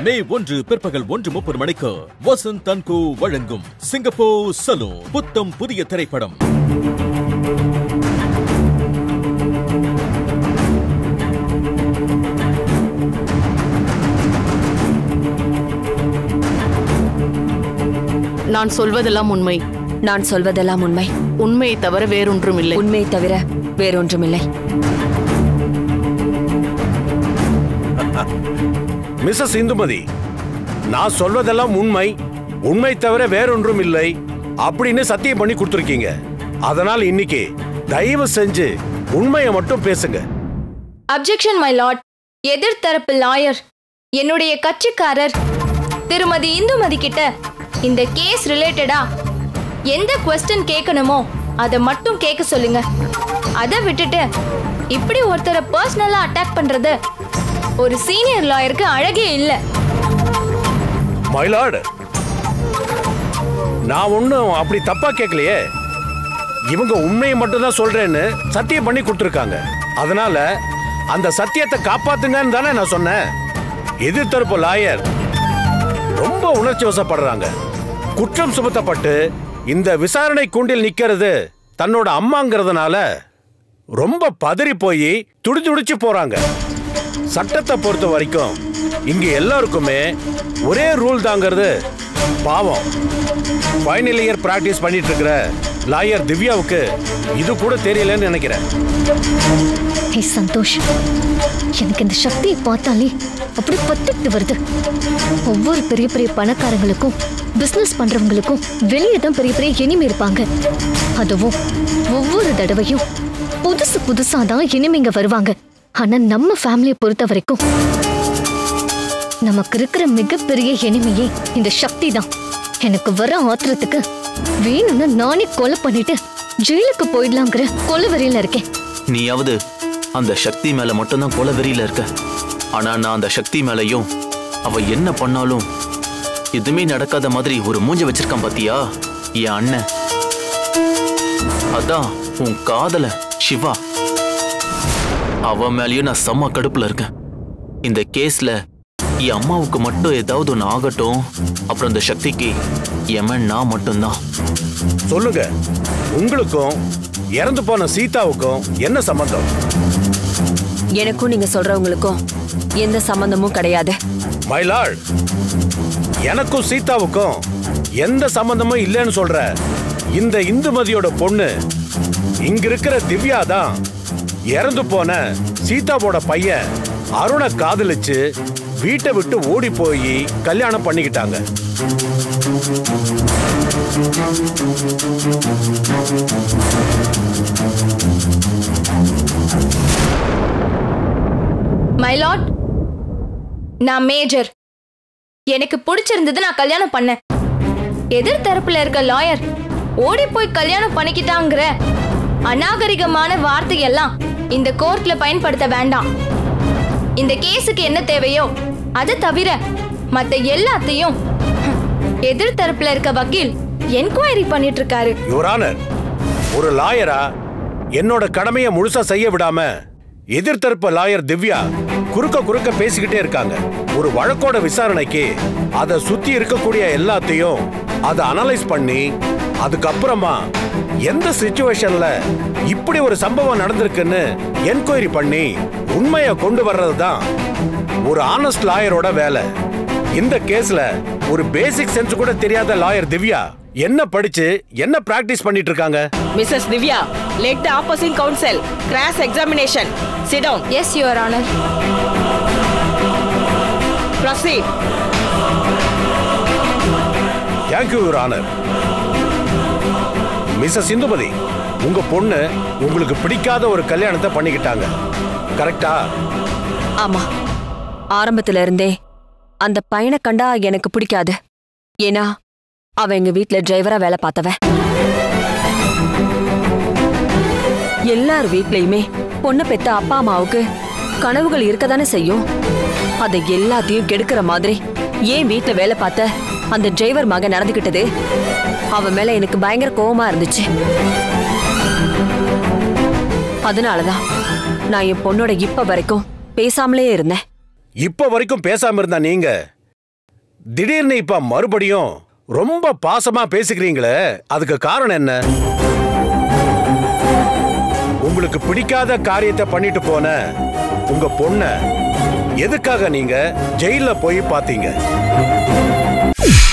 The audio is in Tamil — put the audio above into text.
மே ஒன்று பிற்பகல் ஒன்று முப்பது மணிக்கு வசந்த் தன்கு வழங்கும் சிங்கப்பூர் சலூன் புத்தம் புதிய திரைப்படம் நான் சொல்வதெல்லாம் உண்மை நான் சொல்வதெல்லாம் உண்மை உண்மையை தவிர வேறொன்றும் இல்லை உண்மையை தவிர வேறொன்றுமில்லை மிஸ்ஸஸ் இந்துமதி நான் சொல்வதெல்லாம் உண்மை உண்மை தவிர வேறொன்றும் இல்லை அப்படின்னு சத்தியம் பண்ணி கொடுத்துருக்கீங்க அதனால் இன்னைக்கு தயவு செஞ்சு உண்மையை மட்டும் பேசுங்க அப்ஜெக்ஷன் மை லார்ட் எதிர்த்தரப்பு லாயர் என்னுடைய கட்சிக்காரர் திருமதி இந்துமதி கிட்ட இந்த கேஸ் ரிலேட்டடா எந்த கொஸ்டின் கேட்கணுமோ அதை மட்டும் கேட்க சொல்லுங்க அதை விட்டுட்டு இப்படி ஒருத்தரை பர்சனலா அட்டாக் பண்றது ஒரு சீனியர் லாயருக்கு அழகே இல்லை மயிலாடு நான் ஒன்றும் அப்படி தப்பா கேட்கலையே இவங்க உண்மையை மட்டும்தான் சொல்றேன்னு சத்தியம் பண்ணி கொடுத்துருக்காங்க அதனால அந்த சத்தியத்தை காப்பாத்துங்கன்னு தானே நான் சொன்னேன் எதிர்த்தரப்பு லாயர் ரொம்ப உணர்ச்சி வசப்படுறாங்க குற்றம் சுமத்தப்பட்டு இந்த விசாரணை கூண்டில் நிக்கிறது தன்னோட அம்மாங்கிறதுனால ரொம்ப பதறி போய் துடி துடிச்சு போறாங்க சட்டத்தை பொறுத்த வரைக்கும் இங்க எல்லாருக்குமே ஒரே ரூல் தாங்கிறது பாவம் ஃபைனல் இயர் பிராக்டிஸ் பண்ணிட்டு இருக்கிற லாயர் திவ்யாவுக்கு இது கூட தெரியலன்னு நினைக்கிறேன் ஹே சந்தோஷ் எனக்கு இந்த சக்தியை பார்த்தாலே அப்படி பத்துட்டு வருது ஒவ்வொரு பெரிய பெரிய பணக்காரங்களுக்கும் பிசினஸ் பண்றவங்களுக்கும் வெளியே தான் பெரிய பெரிய எனிமே இருப்பாங்க அதுவும் ஒவ்வொரு தடவையும் புதுசு புதுசா தான் இனிமைங்க வருவாங்க ஆனா நம்ம ஃபேமிலியை பொறுத்த வரைக்கும் நமக்கு இருக்கிற மிகப்பெரிய எனிமையே இந்த சக்தி தான் எனக்கு வர ஆத்திரத்துக்கு வேணும்னு நானே கொலை பண்ணிட்டு ஜெயிலுக்கு போயிடலாங்கிற கொலை வெறியில இருக்கேன் நீயாவது அந்த சக்தி மேல மட்டும்தான் கொலை வெறியில இருக்க ஆனா நான் அந்த சக்தி மேலயும் அவ என்ன பண்ணாலும் எதுவுமே நடக்காத மாதிரி ஒரு மூஞ்ச வச்சிருக்கான் பாத்தியா என் அண்ணன் அதான் உன் காதல சிவா அவ மேலயும் நான் செம்ம கடுப்புல இருக்கேன் இந்த கேஸ்ல என் அம்மாவுக்கு மட்டும் ஏதாவது ஒன்று ஆகட்டும் அப்புறம் இந்த சக்திக்கு எமன் நான் மட்டும்தான் சொல்லுங்க உங்களுக்கும் இறந்து போன சீதாவுக்கும் என்ன சம்பந்தம் எனக்கும் நீங்க சொல்றவங்களுக்கும் எந்த சம்பந்தமும் கிடையாது மயிலாள் எனக்கும் சீதாவுக்கும் எந்த சம்பந்தமும் இல்லைன்னு சொல்ற இந்த இந்துமதியோட பொண்ணு இங்க இருக்கிற திவ்யா தான் இறந்து போன சீதாவோட பையன் அருணை காதலிச்சு வீட்டை விட்டு ஓடி போய் கல்யாணம் பண்ணிக்கிட்டாங்க மை லார்ட் நான் மேஜர் எனக்கு பிடிச்சிருந்தது நான் கல்யாணம் பண்ணேன் எதிர் தரப்புல இருக்க லாயர் ஓடி போய் கல்யாணம் பண்ணிக்கிட்டாங்கிற அநாகரிகமான வார்த்தையெல்லாம் இந்த கோர்ட்ல பயன்படுத்த வேண்டாம் இந்த கேஸுக்கு என்ன தேவையோ அது தவிர மத்த எல்லாத்தையும் எதிர் தரப்புல இருக்க வக்கீல் என்கொயரி பண்ணிட்டு இருக்காரு யுவரானர் ஒரு லாயரா என்னோட கடமையை முழுசா செய்ய விடாம எதிர்த்தரப்பு லாயர் திவ்யா குறுக்க குறுக்க பேசிக்கிட்டே இருக்காங்க ஒரு வழக்கோட விசாரணைக்கு அதை சுத்தி இருக்கக்கூடிய எல்லாத்தையும் அதை அனலைஸ் பண்ணி அதுக்கப்புறமா எந்த சுச்சுவேஷன்ல இப்படி ஒரு சம்பவம் நடந்திருக்குன்னு என்கொயரி பண்ணி உண்மையை கொண்டு வர்றது தான் ஒரு ஆனஸ்ட் லாயரோட வேலை இந்த கேஸ்ல ஒரு பேசிக் சென்ஸ் கூட தெரியாத லாயர் திவ்யா என்ன படிச்சு என்ன பிராக்டிஸ் பண்ணிட்டு இருக்காங்க Mrs. Divya, let the opposing counsel cross examination. Sit down. Yes your honour Proceed. Thank you your honour Mrs Indumathi உங்க பொண்ணு உங்களுக்கு பிடிக்காத ஒரு கல்யாணத்தை பண்ணிக்கிட்டாங்க கரெக்டா ஆமா ஆரம்பத்துல இருந்தே அந்த பையனை கண்டா எனக்கு பிடிக்காது ஏன்னா அவன் எங்க வீட்ல டிரைவரா வேலை பார்த்தவன் எல்லார் வீட்லயுமே பொண்ணு பெத்த அப்பா அம்மாவுக்கு கனவுகள் இருக்கதானே செய்யும் அதை எல்லாத்தையும் கெடுக்கிற மாதிரி ஏன் வீட்ல வேலை பார்த்த அந்த டிரைவர் மகன் நடந்துகிட்டது அவன் மேல எனக்கு பயங்கர கோவமா இருந்துச்சு அதனாலதான் நான் என் பொண்ணோட இப்ப வரைக்கும் பேசாமலே இருந்தேன் இப்ப வரைக்கும் பேசாம இருந்தா நீங்க திடீர்னு இப்ப மறுபடியும் ரொம்ப பாசமா பேசிக்கிறீங்களே அதுக்கு காரணம் என்ன உங்களுக்கு பிடிக்காத காரியத்தை பண்ணிட்டு போன உங்க பொண்ண எதுக்காக நீங்க ஜெயில போய் பாத்தீங்க